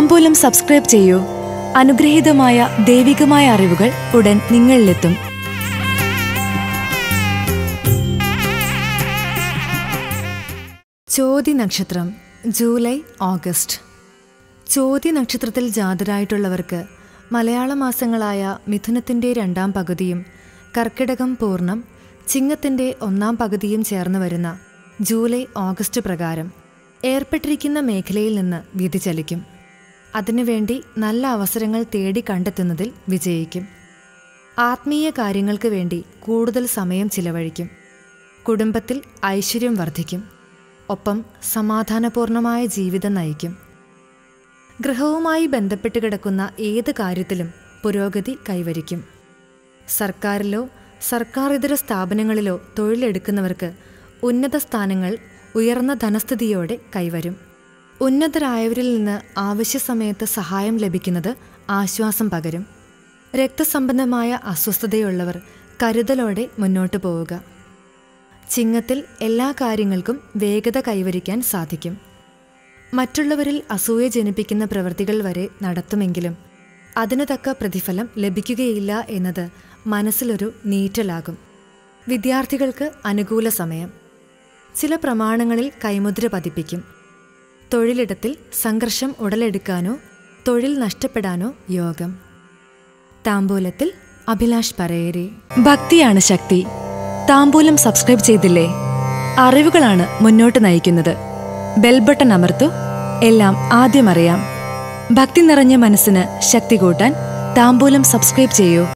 താമ്പൂലം subscribe ചെയ്യൂ അനുഗ്രഹീതമായ ദൈവികമായ അറിവുകൾ ഉടൻ നിങ്ങളിലെത്തും ചോതി നക്ഷത്രം ജൂലൈ ഓഗസ്റ്റ് ചോതി നക്ഷത്രത്തിൽ ജാതരായിട്ടുള്ളവർക്ക് മലയാള മാസങ്ങളായ മിഥുനത്തിന്റെ രണ്ടാം പകുതിയും കർക്കിടകം പൂർണ്ണം ചിങ്ങത്തിന്റെ ഒന്നാം പകുതിയും ചേർന്ന് വരുന്ന ജൂലൈ ഓഗസ്റ്റ് പ്രകാരം ഏർപ്പെട്ടിരിക്കുന്ന മേഖലയിൽ നിന്ന് വ്യതിചലിക്കും അതിനുവേണ്ടി നല്ല അവസരങ്ങൾ തേടി കണ്ടെത്തുന്നതിൽ വിജയിക്കും ആത്മീയ കാര്യങ്ങൾക്ക് വേണ്ടി കൂടുതൽ സമയം ചിലവഴിക്കും കുടുംബത്തിൽ ഐശ്വര്യം വർദ്ധിക്കും ഒപ്പം സമാധാനപൂർണമായ ജീവിതം നയിക്കും ഗൃഹവുമായി ബന്ധപ്പെട്ട് കിടക്കുന്ന ഏത് കാര്യത്തിലും പുരോഗതി കൈവരിക്കും സർക്കാരിലോ സർക്കാർ ഇതര സ്ഥാപനങ്ങളിലോ തൊഴിലെടുക്കുന്നവർക്ക് ഉന്നത സ്ഥാനങ്ങൾ ഉയർന്ന ധനസ്ഥിതിയോടെ കൈവരും ഉന്നതരായവരിൽ നിന്ന് ആവശ്യ സമയത്ത് സഹായം ലഭിക്കുന്നത് ആശ്വാസം പകരും രക്തസംബന്ധമായ അസ്വസ്ഥതയുള്ളവർ കരുതലോടെ മുന്നോട്ടു പോവുക ചിങ്ങത്തിൽ എല്ലാ കാര്യങ്ങൾക്കും വേഗത കൈവരിക്കാൻ സാധിക്കും മറ്റുള്ളവരിൽ അസൂയ ജനിപ്പിക്കുന്ന പ്രവൃത്തികൾ വരെ നടത്തുമെങ്കിലും അതിനു തക്ക പ്രതിഫലം ലഭിക്കുകയില്ല എന്നത് മനസ്സിലൊരു നീറ്റലാകും വിദ്യാർത്ഥികൾക്ക് അനുകൂല സമയം ചില പ്രമാണങ്ങളിൽ കൈമുദ്ര പതിപ്പിക്കും തൊഴിലിടത്തിൽ സംഘർഷം ഉടലെടുക്കാനോ തൊഴിൽ നഷ്ടപ്പെടാനോ യോഗം താമ്പൂലത്തിൽ അഭിലാഷ് പറയേരി ഭക്തിയാണ് ശക്തി താമ്പൂലം സബ്സ്ക്രൈബ് ചെയ്തില്ലേ അറിവുകളാണ് മുന്നോട്ട് നയിക്കുന്നത് ബെൽ ബട്ടൺ അമർത്തു എല്ലാം ആദ്യം അറിയാം ഭക്തി നിറഞ്ഞ മനസ്സിന് ശക്തി കൂട്ടാൻ താമ്പൂലം സബ്സ്ക്രൈബ് ചെയ്യൂ